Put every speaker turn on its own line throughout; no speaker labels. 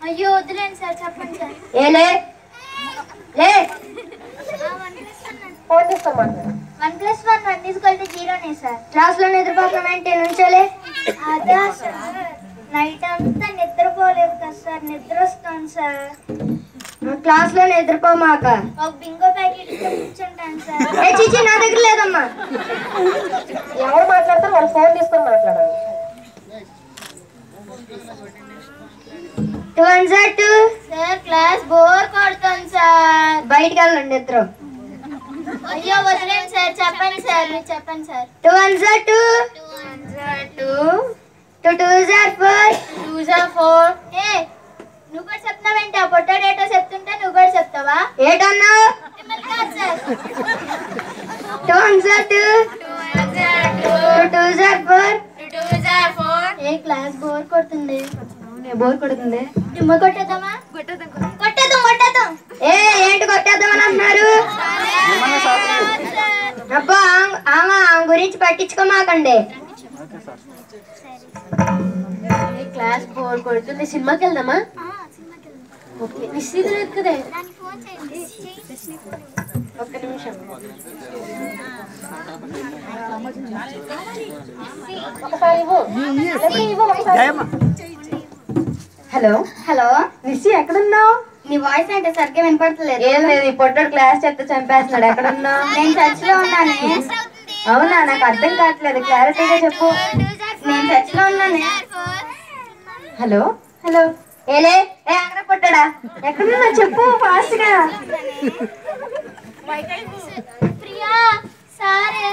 అయ్యో వద్దులేండి సార్ చెప్పండి సార్
ఏ లే లే
ఫోన్ తీసుకోమంటారు
one plus one one equal two జీరోనే సార్
క్లాస్ లో నిద్రపోతున్నాయంటే నుంచోలే
అదా సార్ నైట్ అంతా నిద్రపోలేదు కదా సార్ నిద్ర వస్తుంది సార్
క్లాస్ లో నిద్రపోమాక
ఒక బింగో ప్యాకెట్ ఇస్తే కూర్చుంటాను సార్
ఏ చిచి నా దగ్గర లేదమ్మా
ఎవరు మాట్లాడతారు వాళ్ళు ఫోన్ తీసుకొని మాట్లాడాలి
two one sir two
sir class bore కొడుతుంది సార్
బయటికి వెళ్ళండి ఇద్దరు
అయ్యో వదిలేండి సార్ చెప్పండి సార్ మీరు చెప్పండి sir
two one sir two
two
two two sir four
two జా ఫోర్ ఏ నువ్వు కూడా చెప్తావేంటి ఆ పొట్ట డేటా చెప్తుంటే నువ్వు కూడా చెప్తావా
ఏటన్నావు
మిమ్మల్ని కాదు sir
two one sir two two two sir four
ఏ క్లాస్ బోర్ కొడుతుంది
బోర్ కొడుతుంది
దిమ్మ కొట్టేద్దామా కొట్టేద్దాం కొట్టేద్దాం కొట్టేద్దాం
ఏ ఏంటి కొట్టేద్దామని అంటున్నారు అబ్బా ఆమె- ఆమె ఆమె గురించి పట్టించుకోమాకండి
క్లాస్ బోర్ కొడుతుంది సినిమాకి వెళ్దామా ఓకే నిశ్చిత లేదు కదే
దానికి ఫోన్ చేయండి
ఒక్క నిమిషం ఒకసారి ఇవ్వు లేకపోతే ఇవ్వు ఒకసారి. హలో
హలో
నిశ్చి ఎక్కడున్నావు
నీ వాయిస్ అంటే సరిగ్గా వినపడతలేదు
ఏం లేదు ఈ పొట్టడు క్లాస్ చెప్తే చంపేస్తున్నాడు ఎక్కడున్నావు
నేను చర్చ్ లో ఉన్నానే
అవునా నాకు అర్థం కావట్లేదు క్లారిటీగా చెప్పు
నేను చర్చ్ లో ఉన్నానే
హలో హలో
ఏలే ఏ అక్కడ పుట్టాడా
ఎక్కడున్నా చెప్పు ఫాస్ట్ గా
ప్రియా సారే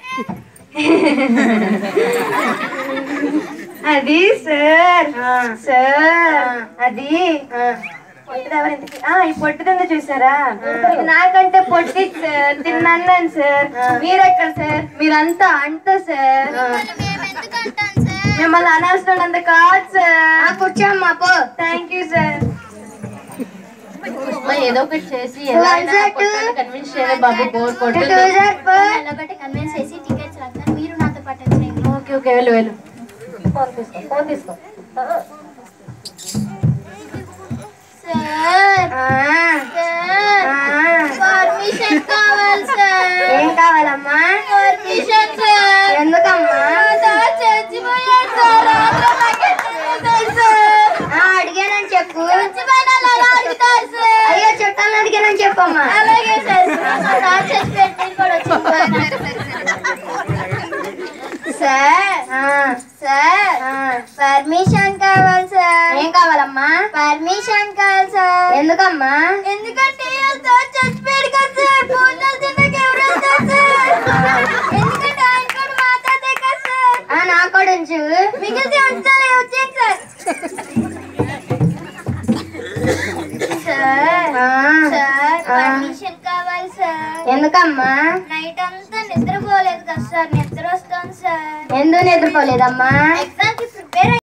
అది సార్ సార్ అది పొట్టిది ఎవరు ఇంతకీ? ఆ, ఈ పొట్టిదంగా చూసారా ఇది నాకంటే పొట్టి సార్ తిన్నాను సార్ మీరెక్కడ సార్ మీరంతా అంట సార్
మేము ఎందుకు అంటాం సార్
మిమ్మల్ని అనాల్సినంత కాదు సార్
కూర్చోమ్మా పో
థ్యాంక్ యూ సార్ ఏదో ఒకటి చేసి
One sir, two.
కన్విన్స్ చేయాలి బాబు బోర్
టూ టూ
కొట్టు
సార్ ఫోర్
ఒకటి కన్విన్స్ చేసి టికెట్స్ రాస్తాను మీరు నాతో పాటు వచ్చేయండి
ఓకే ఓకే వెళ్ళు వెళ్ళు ఫోన్ తీసుకో ఫోన్ తీసుకో
సార్ సార్ పర్మిషన్ కావాలి సార్
ఏం కావాలమ్మా
పర్మిషన్ సార్
ఎందుకమ్మా
సార్ చచ్చిపోయాడు సార్ ఆంధ్ర ప్యాకెట్ చేసేసాడు సార్
ఆ, అడిగానని చెప్పు
చచ్చిపోయిన వాళ్ళు అలా అడుగుతారు సార్
అయ్యో చుట్టాలని అడిగానని చెప్పమ్మా
అలాగే సార్ సార్ చచ్చిపోయాడు నేను కూడా వచ్చింది సార్
ఆ,
సార్
ఆ.
పర్మిషన్ కావాలి సార్
ఏం కావాలమ్మా
పర్మిషన్ కావాలి సార్
ఎందుకమ్మా
ఎందుకంటే సార్ చచ్చిపోయాడు కదా సార్ భోజనాలు తిన్నాక ఎవరు వెళ్తారు సార్ ఎందుకంటే ఆయన కూడా మాట్లాడే కదా సార్
ఆ, నా కూడా ఉంచు
మిగిలితే ఉంచాలి వచ్చేయండి సార్ సార్
ఆ,
సార్
ఆ.
పర్మిషన్ కావాలి సార్
ఎందుకమ్మా
నైట్ అంతా నిద్రపోలేదు కదా సార్ నిద్ర వస్తుంది సార్
ఎందుకు నిద్రపోలేదమ్మా
ఎగ్జామ్ కి ప్రిపేర్